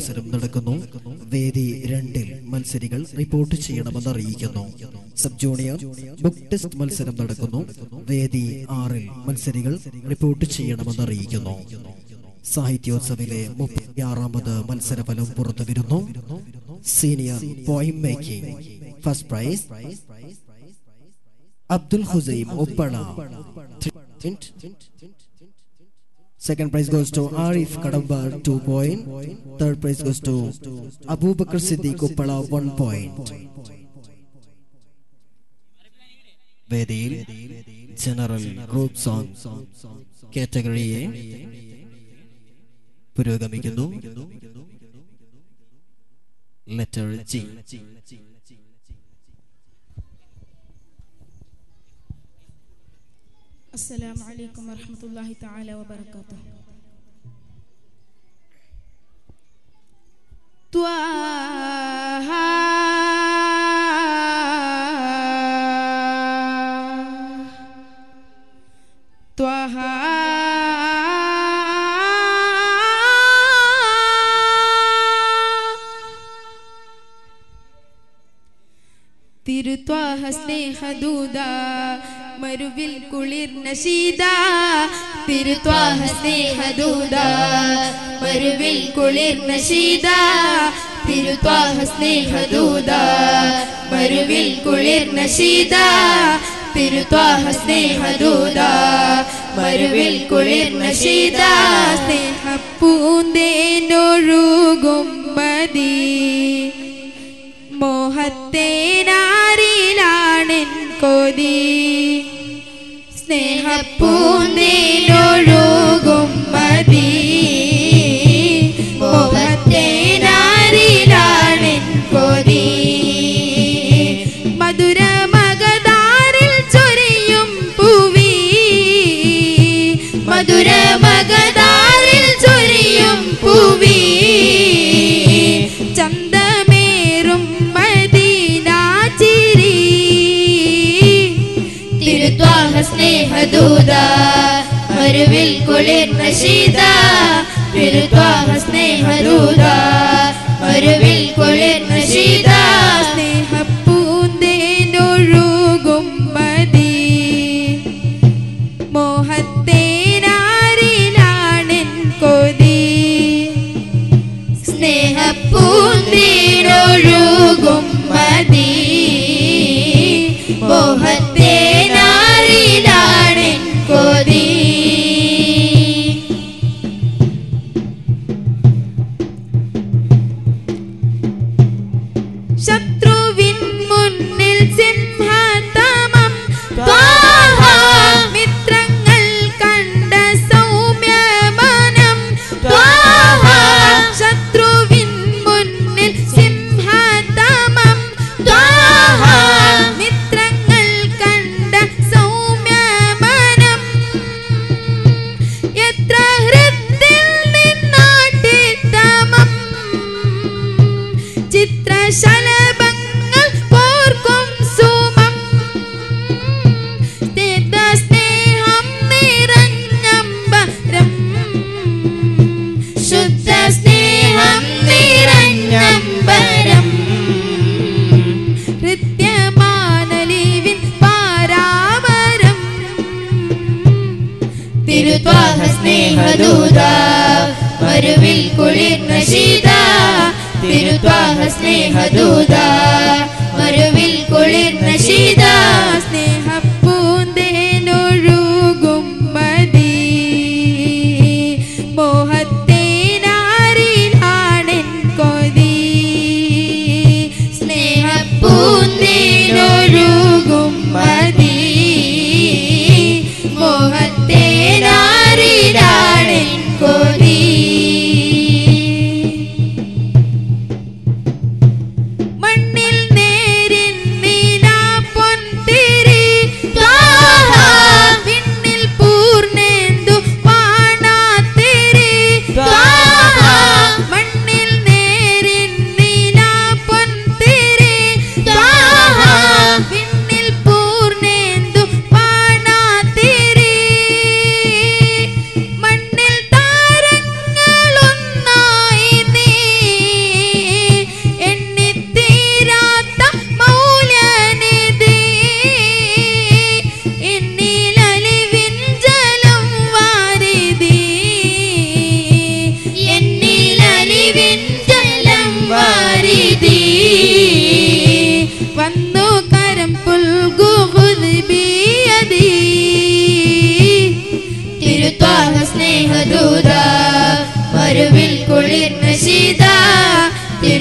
മത്സരം നടക്കുന്നു വേദി രണ്ടിൽ മത്സരികൾ റിപ്പോർട്ട് ചെയ്യണമെന്ന് അറിയിക്കുന്നു സബ് ജൂനിയർ ബുക്ക് ടെസ്റ്റ് മത്സരം നടക്കുന്നു വേദി ആറിൽ മത്സരികൾ റിപ്പോർട്ട് ചെയ്യണമെന്ന് അറിയിക്കുന്നു സാഹിത്യോത്സവിലെ മുപ്പത്തിയാറാമത് മത്സരഫലം പുറത്തു വരുന്നു senior poem making first prize Abdul Husain Uppala Second prize goes to Arif Kadamba, 2 point. Third prize goes to Abu Bakr Siddiq Uppala, 1 point. വേദിയിൽ ജനറൽ ഗ്രൂപ്പ് സോങ് കാറ്റഗറിയെ പുരോഗമിക്കുന്നു ലെറ്റർ ജി السلام عليكم ورحمة الله تعالى وبركاته طه طه തിരുത്വാഹ സ്നേഹദൂത മരുവിൽ കുളിർന്ന ശീത തിരുത്വാഹ സ്നേഹദൂത മരുവിൽ കുളിർന്ന ശീത തിരുത്വാഹ സ്നേഹദൂത മരുവിൽ കുളിർന്ന ശീത തിരുത്വാഹ സ്നേഹദൂത മരുവിൽ കുളിർന്ന ശീത സ്നേഹപ്പൂന്തേനൊഴുകും മതി മോഹത്തേനാരിലാണെൻ കൊതി സ്നേഹപ്പൂന്തേനൊഴുകും മതി മോഹത്തേനാരിലാണെൻ കൊതി മധുര മകതാരിൽ ചൊരിയും പൂവി മധുര മകതാരിൽ ചൊരിയും പൂവി ചന്തമേറും മദീനാചിരി തിരുത്വാഹ സ്നേഹദൂത മരുവിൽ കുളിർന്ന ശീത തിരുത്വാഹ സ്നേഹദൂത മരുവിൽ കുളിർന്ന ശീത സ്നേഹപ്പൂന്തേനൊഴുകും മതി മോഹത്തേനാരിലാണെൻ കൊതി സ്നേഹപ്പൂന്തീരൊഴുകും മതി മോഹത്തേനാരിലാണെൻ കൊതി ശത്രുവിൻ മുന്നിൽ സിംഹതമം ത്വാഹ മിത്രങ്ങൾ കണ്ട സൗമ്യമനം ത്വാഹ ശത്രുവിൻ മുന്നിൽ സിംഹതമം ത്വാഹ മിത്രങ്ങൾ കണ്ട സൗമ്യമനം എത്ര ഹൃത്തിൽ നിന്നാട്ടിത്തമം ചിത്രശലഭങ്ങൾ പോർക്കും സുമം സ്നേഹ സ്നേഹം നിറഞ്ഞമ്പരം ശുദ്ധ സ്നേഹം നിറഞ്ഞമ്പരം ഹൃദ്യമാനലിവിൻ പാരാവരം തിരുത്വാഹ സ്നേഹദൂത മരുവിൽ കുളിർന്ന ശീത തിരുത്വാഹ സ്നേഹദൂത മരുവിൽ കുളിർന്ന ശീത സ്നേഹപ്പൂന്തേനൊഴുകും മതി മോഹത്തേനാരിലാണെൻ കൊതി സ്നേഹപ്പൂന്തേനൊഴുകും മതി മോഹത്തേനാരിലാണെൻ കൊതി മണ്ണിൽ നേ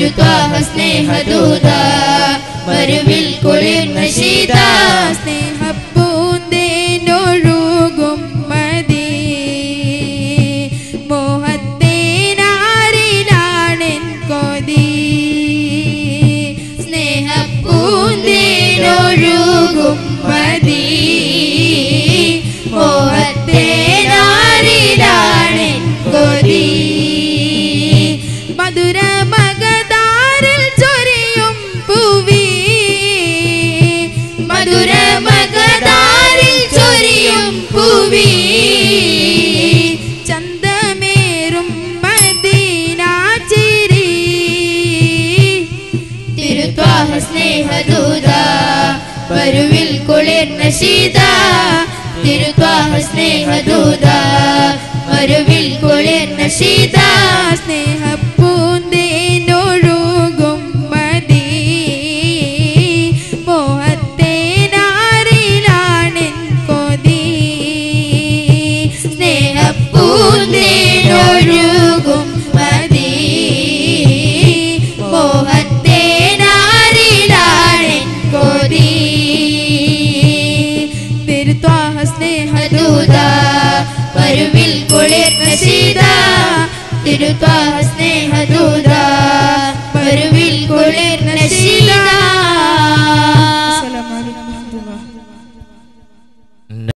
തിരുത്വാഹ സ്നേഹദൂത വരുവിൽ കുളിർന്ന ശീത സ്നേഹപ്പൂന്തേനൊഴുകും മതി മോഹത്തേനാരിലാണെൻ കൊതി സ്നേഹപ്പൂന്തേനൊഴുകും മതി മോഹത്തേനാരിലാണെൻ കൊതി മധുര മകതാരിൽ ചൊരിയും പൂവി മധുര മകതാരിൽ ചൊരിയും പൂവി ചന്തമേറും മദീനാചിരി തിരുത്വാഹ സ്നേഹദൂത വരുവിൽ കുളിർന്ന ശീത തിരുത്വാഹ സ്നേഹദൂത വരുവിൽ കുളിർന്ന ശീത സ്നേഹപ്പൂന്തേനൊഴുകും മതി മോഹത്തേനാരിലാണെൻ കൊതി സ്നേഹപ്പൂന്തേനൊഴുകും മതി മോഹത്തേനാരിലാണെൻ കൊതി തിരുത്വാഹ സ്നേഹദൂത വരുവിൽ കുളിർന്ന സീത തിരുത്വാഹ സ്നേഹദൂത വരുവിൽ കുളിർന്ന സീത